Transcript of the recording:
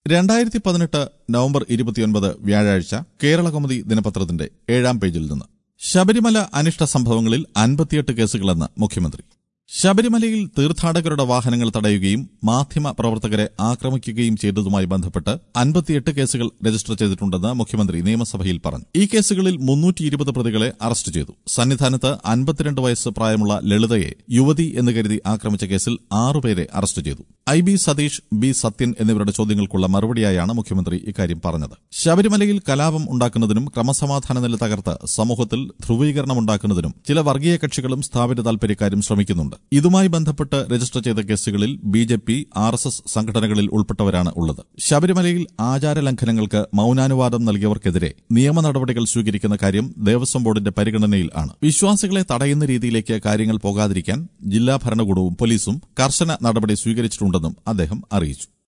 രണ്ടായിരത്തി പതിനെട്ട് നവംബർ ഇരുപത്തിയൊൻപത് വ്യാഴാഴ്ച കേരള കൗമുദി ദിനപത്രത്തിന്റെ ഏഴാം പേജിൽ നിന്ന് ശബരിമല അനിഷ്ട സംഭവങ്ങളിൽ അൻപത്തിയെട്ട് കേസുകളെന്ന് മുഖ്യമന്ത്രി ശബരിമലയിൽ തീർത്ഥാടകരുടെ വാഹനങ്ങൾ തടയുകയും മാധ്യമ പ്രവർത്തകരെ ആക്രമിക്കുകയും ചെയ്തതുമായി ബന്ധപ്പെട്ട് അൻപത്തിയെട്ട് കേസുകൾ രജിസ്റ്റർ ചെയ്തിട്ടുണ്ടെന്ന് മുഖ്യമന്ത്രി നിയമസഭയിൽ പറഞ്ഞു ഈ കേസുകളിൽ മുന്നൂറ്റി ഇരുപത് പ്രതികളെ അറസ്റ്റ് ചെയ്തു സന്നിധാനത്ത് അൻപത്തിരണ്ട് വയസ്സ് പ്രായമുള്ള ലളിതയെ യുവതി എന്ന് കരുതി ആക്രമിച്ച കേസിൽ ആറുപേരെ അറസ്റ്റ് ചെയ്തു I B Satheesh B Sathyan എന്നിവരുടെ ചോദ്യങ്ങൾക്കുള്ള മറുപടിയായാണ് മുഖ്യമന്ത്രി ഇക്കാര്യം പറഞ്ഞത് ശബരിമലയിൽ കലാപം ഉണ്ടാക്കുന്നതിനും ക്രമസമാധാന നില തകർത്ത് സമൂഹത്തിൽ ധ്രുവീകരണമുണ്ടാക്കുന്നതിനും ചില വർഗീയ കക്ഷികളും സ്ഥാപിത താൽപര്യക്കാരും ശ്രമിക്കുന്നുണ്ട് ഇതുമായി ബന്ധപ്പെട്ട് രജിസ്റ്റർ ചെയ്ത കേസുകളിൽ B J P R S S സംഘടനകളിൽ ഉൾപ്പെട്ടവരാണ് ഉള്ളത് ശബരിമലയിൽ ആചാര ലംഘനങ്ങൾക്ക് മൌനാനുവാദം നൽകിയവർക്കെതിരെ നിയമ നടപടികൾ സ്വീകരിക്കുന്ന കാര്യം ദേവസ്വം ബോർഡിന്റെ പരിഗണനയിൽ ആണ് വിശ്വാസികളെ തടയുന്ന രീതിയിലേക്ക് കാര്യങ്ങൾ പോകാതിരിക്കാൻ ജില്ലാ ഭരണകൂടവും പോലീസും കർശന നടപടി സ്വീകരിച്ചിട്ടുണ്ടെന്നും അദ്ദേഹം അറിയിച്ചു